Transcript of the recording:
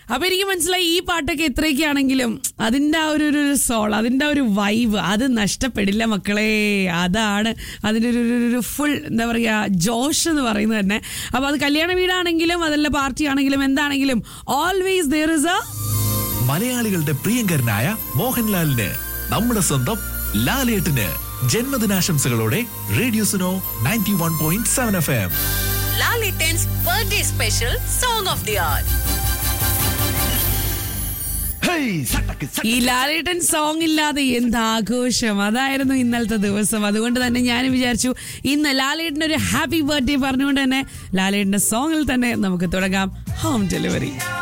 അപ്പൊ എനിക്ക് മനസ്സിലായി ഈ പാട്ടൊക്കെ എത്രയൊക്കെ ആണെങ്കിലും അതിന്റെ ആ ഒരു ഒരു സോൾ അതിന്റെ ആ ഒരു വൈബ് അത് നഷ്ടപ്പെടില്ല മക്കളെ അതാണ് അതിന്റെ ഒരു ഒരു- ഒരു ഫുൾ എന്താ പറയാ ജോഷ് എന്ന് പറയുന്നത് തന്നെ അപ്പൊ അത് കല്യാണ വീടാണെങ്കിലും അതല്ല പാർട്ടി ആണെങ്കിലും എന്താണെങ്കിലും ഓൾവേസ് ദർ ഇസ് എ മലയാളികളുടെ പ്രിയങ്കരനായ മോഹൻലാലിന് നമ്മുടെ സ്വന്തം ലാലേട്ടന് ജന്മദിനാശംസകളോടെ radio Suno ninety one point seven F M Lalitans birthday special song of the hour. ഈ ലാലേട്ടൻ സോങ് ഇല്ലാതെ എന്ത് ആഘോഷം അതായിരുന്നു ഇന്നലത്തെ ദിവസം അതുകൊണ്ട് തന്നെ ഞാൻ വിചാരിച്ചു ഇന്ന് ലാലേട്ടൻ ഒരു ഹാപ്പി ബർത്ത്ഡേ പറഞ്ഞുകൊണ്ട് തന്നെ ലാലേട്ടന്റെ സോങ്ങിൽ തന്നെ നമുക്ക് തുടങ്ങാം ഹോം ഡെലിവറി